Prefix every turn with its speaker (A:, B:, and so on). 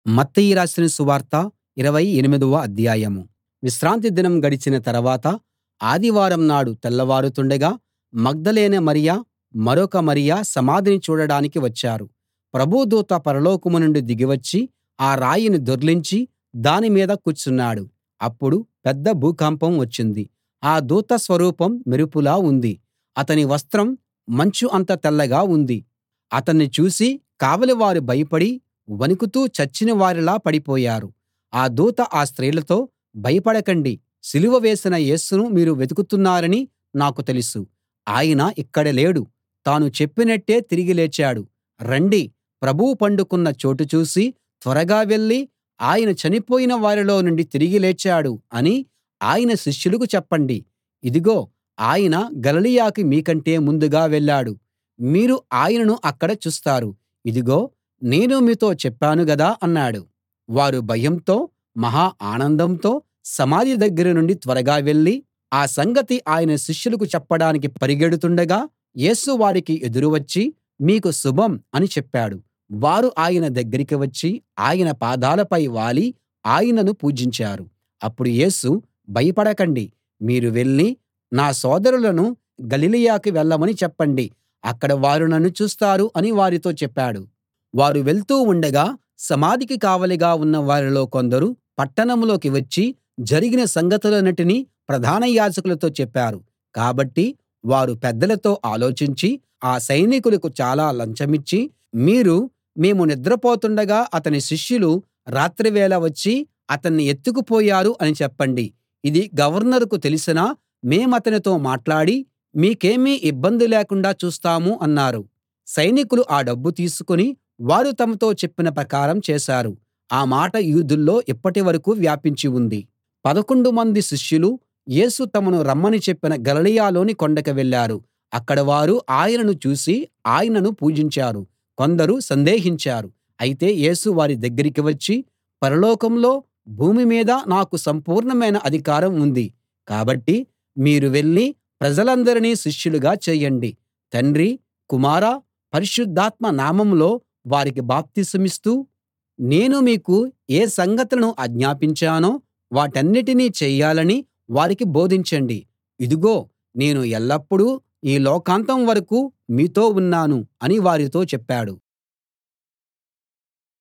A: మత్తయి రాసిన సువార్త ఇరవై ఎనిమిదవ అధ్యాయం విశ్రాంతి దినం గడిచిన తర్వాత ఆదివారం నాడు తెల్లవారుతుండగా మగ్దలేనే మరియ మరొక మరియ సమాధిని చూడడానికి వచ్చారు ప్రభువు దూత పరలోకం నుండి దిగి వచ్చి ఆ రాయిని దొర్లించి దాని మీద కూర్చున్నాడు అప్పుడు పెద్ద భూకంపం వచ్చింది ఆ దూత స్వరూపం మెరుపులా ఉంది అతని వస్త్రం మంచు అంత తెల్లగా ఉంది అతన్ని చూసి కావలివారు భయపడి వణుకుతూ చచ్చిన వారిలా పడిపోయారు ఆ దూత ఆ స్త్రీలతో భయపడకండి సిలువ వేసిన యేసును మీరు వెతుకుతున్నారని నాకు తెలుసు ఆయన ఇక్కడ లేడు తాను చెప్పినట్టే తిరిగి లేచాడు రండి ప్రభువు పండుకున్న చోటు చూసి త్వరగా వెళ్ళి ఆయన చనిపోయిన వారిలో నుండి తిరిగి లేచాడు అని ఆయన శిష్యులకు చెప్పండి ఇదిగో ఆయన గలిలయకి మీకంటే ముందుగా వెళ్ళాడు మీరు ఆయనను అక్కడ చూస్తారు ఇదిగో నేను మీతో చెప్పాను గదా అన్నాడు వారు భయంతో మహా ఆనందంతో సమాధి దగ్గర నుండి త్వరగా వెళ్ళి ఆ సంగతి ఆయన శిష్యులకు చెప్పడానికి పరిగెడుతుండగా యేసు వారికి ఎదురు వచ్చి మీకు శుభం అని చెప్పాడు వారు ఆయన దగ్గరికి వచ్చి ఆయన పాదాలపై వాలి ఆయనను పూజించారు అప్పుడు యేసు భయపడకండి మీరు వెళ్ళి నా సోదరులను గలిలయకి వెళ్ళమని చెప్పండి అక్కడ వారు నన్ను చూస్తారు అని వారితో చెప్పాడు వారు వెళ్తూ ఉండగా సమాధికి కావలిగా ఉన్న వారిలో కొందరు పట్టణంలోకి వచ్చి జరిగిన సంగతులన్నిటినీ ప్రధాన యాజకులతో చెప్పారు కాబట్టి వారు పెద్దలతో ఆలోచించి ఆ సైనికులకు చాలా లంచమిచ్చి మీరు మేము నిద్రపోతుండగా అతని శిష్యులు రాత్రివేళ వచ్చి అతన్ని ఎత్తుకుపోయారు అని చెప్పండి ఇది గవర్నరుకు తెలిసినా మేమతనితో మాట్లాడి మీకేమీ ఇబ్బంది లేకుండా చూస్తాము అన్నారు సైనికులు ఆ డబ్బు తీసుకుని వారు తమతో చెప్పిన ప్రకారం చేశారు ఆ మాట యూదుల్లో ఇప్పటి వరకూ వ్యాపించి ఉంది పదకొండు మంది శిష్యులు యేసు తమను రమ్మని చెప్పిన గలిలయలోని కొండకు వెళ్ళారు అక్కడ వారు ఆయనను చూసి ఆయనను పూజించారు కొందరు సందేహించారు అయితే యేసు వారి దగ్గరికి వచ్చి పరలోకంలో భూమి మీద నాకు సంపూర్ణమైన అధికారం ఉంది కాబట్టి మీరు వెళ్ళి ప్రజలందరినీ శిష్యులుగా చేయండి తండ్రి కుమార పరిశుద్ధాత్మ నామంలో వారికి బాప్తిసమిస్తూ నేను మీకు ఏ సంగతులను ఆజ్ఞాపించానో వాటన్నిటినీ చెయ్యాలని వారికి బోధించండి ఇదిగో నేను ఎల్లప్పుడూ ఈ లోకాంతం వరకూ మీతో ఉన్నాను అని వారితో చెప్పాడు